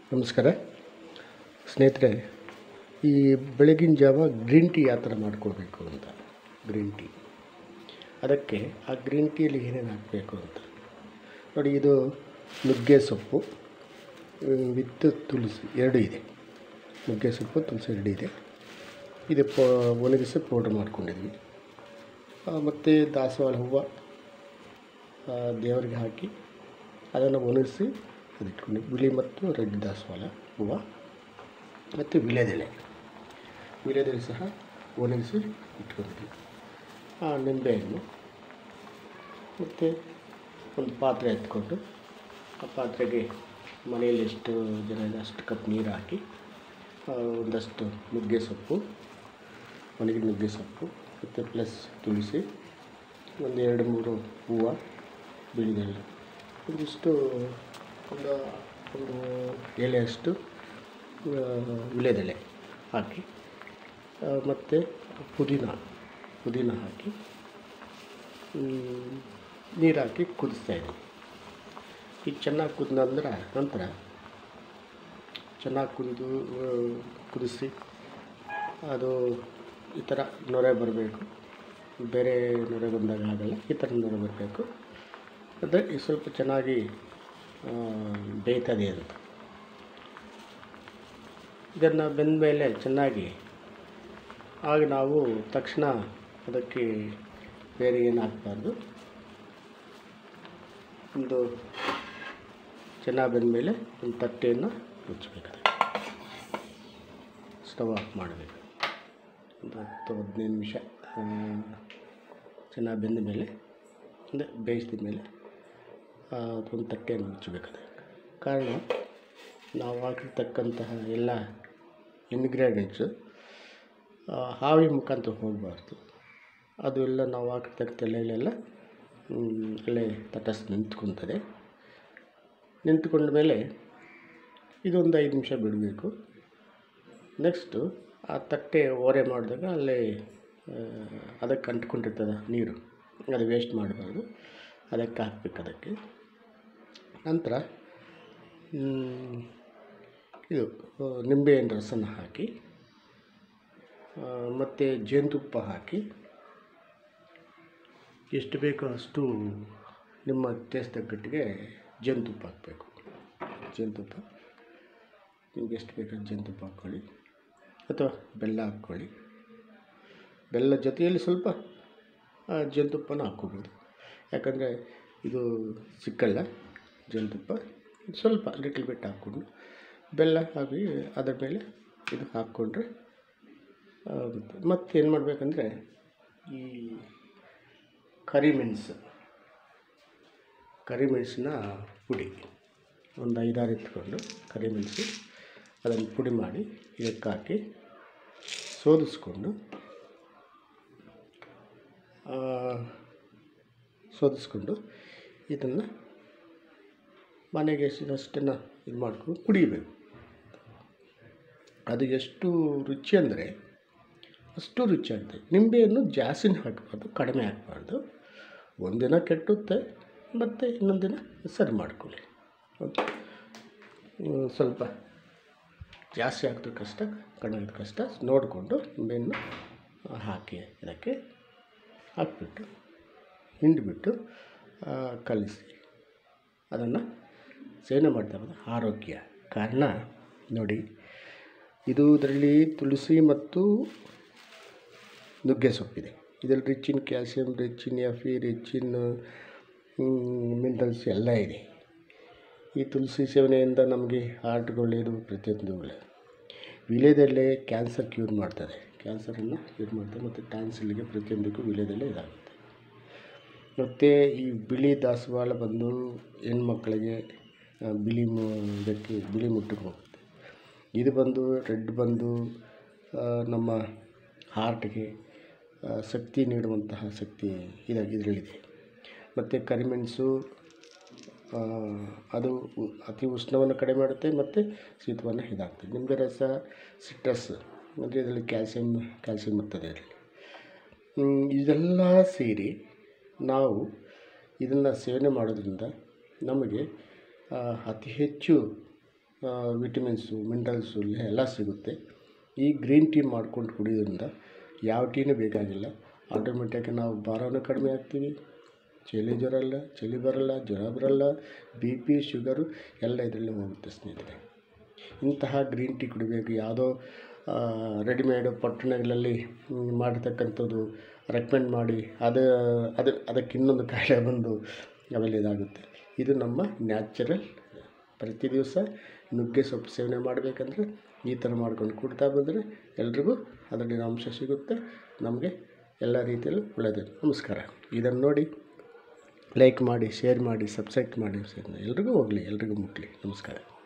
ನಮಸ್ಕಾರ ಸ್ನೇಹಿತರೆ ಈ ಬೆಳಗಿನ ಜಾವ ಗ್ರೀನ್ ಟೀ ಯಾವ ಥರ ಮಾಡ್ಕೊಳ್ಬೇಕು ಅಂತ ಗ್ರೀನ್ ಟೀ ಅದಕ್ಕೆ ಆ ಗ್ರೀನ್ ಟೀಯಲ್ಲಿ ಏನೇನು ಹಾಕಬೇಕು ಅಂತ ನೋಡಿ ಇದು ನುಗ್ಗೆ ಸೊಪ್ಪು ವಿತ್ ತುಳಸಿ ಎರಡೂ ಇದೆ ನುಗ್ಗೆ ಸೊಪ್ಪು ತುಳಸಿ ಎರಡು ಇದೆ ಇದು ಪ ಒಣಗಿಸಿ ಪೌಡ್ರ್ ಮಾಡ್ಕೊಂಡಿದ್ವಿ ಮತ್ತು ದಾಸವಾಳ ಹೂವು ದೇವರಿಗೆ ಹಾಕಿ ಅದನ್ನು ಒಣಗಿಸಿ ಅದಿಟ್ಕೊಂಡು ಬಿಳಿ ಮತ್ತು ರೆಡ್ ದಾಸವಾಳ ಹೂವು ಮತ್ತು ವಿಳೆದೆಲೆ ವಿಳೆದೆಲೆ ಸಹ ಒಣಗಿಸಿ ಇಟ್ಕೊಂಡಿದ್ವಿ ಆ ನಿಂಬೆಹಣ್ಣು ಮತ್ತು ಒಂದು ಪಾತ್ರೆ ಎತ್ಕೊಂಡು ಆ ಪಾತ್ರೆಗೆ ಮನೆಯಲ್ಲಿ ಎಷ್ಟು ಜನ ಇದೆ ಅಷ್ಟು ಕಪ್ ನೀರು ಹಾಕಿ ಆ, ಒಂದಷ್ಟು ನುಗ್ಗೆ ಸೊಪ್ಪು ಒಣಗಿದ ನುಗ್ಗೆ ಸೊಪ್ಪು ಮತ್ತು ಪ್ಲಸ್ ತುಳಸಿ ಒಂದು ಎರಡು ಮೂರು ಹೂವು ಬಿಳಿದೆಲೆ ಒಂದಿಷ್ಟು ಒಂದು ಒಂದು ಎಲೆಯಷ್ಟು ಆ, ವಿಳೆದೆಲೆ ಹಾಕಿ ಮತ್ತು ಪುದೀನ ಪುದೀನ ಹಾಕಿ ನೀರು ಹಾಕಿ ಕುದಿಸ್ತಾ ಇದ್ದೀವಿ ಈಗ ಚೆನ್ನಾಗಿ ಕುದ ನಂತರ ನಂತರ ಚೆನ್ನಾಗಿ ಕುದಿದು ಆ, ಕುದಿಸಿ ಅದು ಈ ಥರ ನೊರೆ ಬರಬೇಕು ಬೇರೆ ನೊರೆ ಬಂದಾಗ ಆಗಲ್ಲ ಈ ಥರ ನೊರೆ ಬರಬೇಕು ಅಂದರೆ ಈ ಸ್ವಲ್ಪ ಚೆನ್ನಾಗಿ ಆ, ಬೇಯ್ತದೆ ಅಂತ ಇದನ್ನು ಬೆಂದ ಮೇಲೆ ಚೆನ್ನಾಗಿ ಆಗ ನಾವು ತಕ್ಷಣ ಅದಕ್ಕೆ ಬೇರೆ ಏನು ಹಾಕ್ಬಾರ್ದು ಒಂದು ಚೆನ್ನಾಗಿ ಬೆಂದಮೇಲೆ ಒಂದು ತಟ್ಟೆಯನ್ನು ಮುಚ್ಚಬೇಕು ಸ್ಟವ್ ಆಫ್ ಮಾಡಬೇಕು ಒಂದು ಹತ್ತು ಹದಿನೈದು ನಿಮಿಷ ಆ, ಚೆನ್ನಾಗಿ ಬೆಂದ ಮೇಲೆ ಅಂದರೆ ಬೇಯಿಸಿದ ಮೇಲೆ ಒಂದು ತಟ್ಟೆಯನ್ನು ಮುಚ್ಚಬೇಕು ಕಾರಣ ನಾವು ಹಾಕಿರ್ತಕ್ಕಂತಹ ಎಲ್ಲ ಇಂಗ್ರೀಡಿಯೆಂಟ್ಸು ಹಾವಿ ಮುಖಾಂತರ ಹೋಗಬಾರ್ದು ಅದು ಎಲ್ಲ ನಾವು ಹಾಕಿರ್ತಕ್ಕ ಎಲೆಯಲ್ಲೆಲ್ಲ ಹ್ಮ್, ಅಲ್ಲೇ ತಟಸ್ ನಿಂತ್ಕೊತದೆ ನಿಂತ್ಕೊಂಡ ಮೇಲೆ ಇದೊಂದು ಐದು ನಿಮಿಷ ಬಿಡಬೇಕು ನೆಕ್ಸ್ಟು ಆ ತಟ್ಟೆ ಓರೆ ಮಾಡಿದಾಗ ಅಲ್ಲೇ ಆ, ಅದಕ್ಕೆ ಅಂಟ್ಕೊಂಡಿರ್ತದೆ ನೀರು ಅದು ವೇಸ್ಟ್ ಮಾಡಬಾರ್ದು ಅದಕ್ಕೆ ಹಾಕ್ಬೇಕು ಅದಕ್ಕೆ ನಂತರ ಹ್ಮ್, ಇದು ಆ, ನಿಂಬೆಹಣ್ಣು ರಸನ ಹಾಕಿ ಮತ್ತು ಜೇನುತುಪ್ಪ ಹಾಕಿ ಎಷ್ಟು ಬೇಕೋ ಅಷ್ಟು ನಿಮ್ಮ ಟೇಸ್ಟ್ ತగ్గಟ್ಟಿಗೆ ಜೇನುತುಪ್ಪ ಹಾಕಬೇಕು ಜೇನುತುಪ್ಪ ನಿಮ್ಗೆ ಎಷ್ಟು ಬೇಕೋ ಜೇನುತುಪ್ಪ ಹಾಕ್ಕೊಳ್ಳಿ ಅಥವಾ ಬೆಲ್ಲ ಹಾಕ್ಕೊಳ್ಳಿ ಬೆಲ್ಲ ಜೊತೆಯಲ್ಲಿ ಸ್ವಲ್ಪ ಆ, ಜೇನುತುಪ್ಪನ ಹಾಕ್ಕೋಬೋದು ಯಾಕಂದರೆ ಇದು ಸಿಕ್ಕಲ್ಲ ಜೇನುತುಪ್ಪ ಸ್ವಲ್ಪ ಲಿಟ್ಲ್ ಬಿಟ್ ಹಾಕ್ಕೊಂಡು ಬೆಲ್ಲ ಹಾಕಿ ಅದರ ಮೇಲೆ ಇದು ಹಾಕ್ಕೊಂಡ್ರೆ ಮತ್ತು ಏನು ಮಾಡಬೇಕಂದ್ರೆ ಈ ಕರಿಮೆಣಸು ಕರಿಮೆಣಸಿನ ಪುಡಿ ಒಂದು ಐದಾರು ಎತ್ಕೊಂಡು ಕರಿಮೆಣಸು ಅದನ್ನು ಪುಡಿ ಮಾಡಿ ಇದಕ್ಕೆ ಹಾಕಿ ಸೋದಿಸ್ಕೊಂಡು ಆ, ಸೋದಿಸ್ಕೊಂಡು ಇದನ್ನು ಮನೆಗೆ ಎಷ್ಟಿದಷ್ಟನ್ನು ಇದು ಮಾಡ್ಕೊಂಡು ಕುಡಿಬೇಕು ಅದು ಎಷ್ಟು ರುಚಿ ಅಂದರೆ ಅಷ್ಟು ರುಚಿ ಆಗುತ್ತೆ ನಿಂಬೆಯನ್ನು ಜಾಸ್ತಿನೇ ಹಾಕಬಾರ್ದು ಕಡಿಮೆ ಹಾಕಬಾರ್ದು ಒಂದಿನ ಕೆಟ್ಟುತ್ತೆ ಮತ್ತು ಇನ್ನೊಂದು ದಿನ ಸರಿ ಮಾಡ್ಕೊಳ್ಳಿ ಓಕೆ ಹ್ಮ್, ಸ್ವಲ್ಪ ಜಾಸ್ತಿ ಹಾಕಿದ್ರು ಕಷ್ಟ ಕಡಿಮೆ ಆಗಿದ್ರು ಕಷ್ಟ ನೋಡಿಕೊಂಡು ನಿಂಬೆಯನ್ನು ಹಾಕಿ ಇದಕ್ಕೆ ಹಾಕ್ಬಿಟ್ಟು ಹಿಂಡಿಬಿಟ್ಟು ಆ, ಕಲಿಸಿ ಅದನ್ನು ಸೇವನೆ ಮಾಡ್ತಾ ಬಂದರೆ ಆರೋಗ್ಯ ಕಾರಣ ನೋಡಿ ಇದು ಇದರಲ್ಲಿ ತುಳಸಿ ಮತ್ತು ನುಗ್ಗೆ ಸೊಪ್ಪಿದೆ ಇದರಲ್ಲಿ rich in calcium rich in F E rich in minerals ಎಲ್ಲ ಇದೆ ಈ ತುಳಸಿ ಸೇವನೆಯಿಂದ ನಮಗೆ ಹಾರ್ಟ್ಗೆ ಒಳ್ಳೆಯದು ಪ್ರತಿಯೊಂದು ಒಳ್ಳೆಯದು ವಿಲೇದೆಲೆ ಕ್ಯಾನ್ಸರ್ ಕ್ಯೂರ್ ಮಾಡ್ತದೆ ಕ್ಯಾನ್ಸರನ್ನು ಕ್ಯೂರ್ ಮಾಡ್ತದೆ ಮತ್ತು ಟ್ಯಾನ್ಸಿಲ್ಗೆ ಪ್ರತಿಯೊಂದಕ್ಕೂ ವಿಲೇದೆಲೆ ಇದಾಗುತ್ತೆ ಮತ್ತು ಈ ಬಿಳಿ ದಾಸವಾಳ ಬಂದು ಹೆಣ್ಮಕ್ಳಿಗೆ ಆ, ಬಿಳಿ ಮು ಇದಕ್ಕೆ ಬಿಳಿ ಮುಟ್ಟಿಗೆ ಹೋಗುತ್ತೆ ಇದು ಬಂದು ರೆಡ್ ಬಂದು ಆ, ನಮ್ಮ ಹಾರ್ಟ್ಗೆ ಆ, ಶಕ್ತಿ ನೀಡುವಂತಹ ಶಕ್ತಿ ಇದೆ ಇದರಲ್ಲಿದೆ ಮತ್ತು ಕರಿಮೆಣಸು ಆ, ಅದು ಉ- ಅತಿ ಉಷ್ಣವನ್ನು ಕಡಿಮೆ ಮಾಡುತ್ತೆ ಮತ್ತು ಶೀತವನ್ನು ಇದಾಗ್ತದೆ ನಿಂಬೆ ರಸ ಸಿಟ್ರಸ್ ಅಂದರೆ ಇದರಲ್ಲಿ ಕ್ಯಾಲ್ಸಿಯಂ ಕ್ಯಾಲ್ಸಿಯಂ ಇರ್ತದೆ ಇದರಲ್ಲಿ ಹ್ಮ್, ಇದೆಲ್ಲ ಸೇರಿ ನಾವು ಇದನ್ನು ಸೇವನೆ ಮಾಡೋದ್ರಿಂದ ನಮಗೆ ಆ, ಅತಿ ಹೆಚ್ಚು ವಿಟಮಿನ್ಸು ಮಿನರಲ್ಸು ಎಲ್ಲ ಸಿಗುತ್ತೆ ಈ ಗ್ರೀನ್ ಟೀ ಮಾಡ್ಕೊಂಡು ಕುಡಿಯೋದ್ರಿಂದ ಯಾವ ಟೀನೂ ಬೇಕಾಗಿಲ್ಲ ಆಟೋಮೆಟಿಕ್ ನಾವು ಭಾರನೂ ಕಡಿಮೆ ಆಗ್ತೀವಿ ಚಳಿ ಜ್ವರ ಇಲ್ಲ ಚಳಿ ಬರಲ್ಲ ಜ್ವರ ಬರಲ್ಲ ಬಿ ಪಿ ಶುಗರು ಎಲ್ಲ ಇದರಲ್ಲಿ ಹೋಗುತ್ತೆ ಸ್ನೇಹಿತರೆ ಇಂತಹ ಗ್ರೀನ್ ಟೀ ಕುಡಿಬೇಕು ಯಾವುದೋ ರೆಡಿಮೇಡ್ ಪಟ್ಟಣಗಳಲ್ಲಿ ಮಾಡಿರ್ತಕ್ಕಂಥದ್ದು ರೆಕಮೆಂಡ್ ಮಾಡಿ ಅದು ಅದು ಅದಕ್ಕೆ ಇನ್ನೊಂದು ಕಾಯಿಲೆ ಬಂದು ಆಮೇಲೆ ಇದಾಗುತ್ತೆ ಇದು ನಮ್ಮ ನ್ಯಾಚುರಲ್ ಪ್ರತಿ ದಿವಸ ನುಗ್ಗೆ ಸೊಪ್ಪು ಸೇವನೆ ಮಾಡಬೇಕಂದ್ರೆ ಈ ಥರ ಮಾಡ್ಕೊಂಡು ಕುಡ್ತಾ ಬಂದರೆ ಎಲ್ರಿಗೂ ಅದರಲ್ಲಿರೋ ಅಂಶ ಸಿಗುತ್ತೆ ನಮಗೆ ಎಲ್ಲ ರೀತಿಯಲ್ಲೂ ಒಳ್ಳೆಯದು ನಮಸ್ಕಾರ ಇದನ್ನು ನೋಡಿ ಲೈಕ್ ಮಾಡಿ ಶೇರ್ ಮಾಡಿ ಸಬ್ಸ್ಕ್ರೈಬ್ ಮಾಡಿ ಎಲ್ರಿಗೂ ಹೋಗಲಿ ಎಲ್ರಿಗೂ ಮುಟ್ಟಲಿ ನಮಸ್ಕಾರ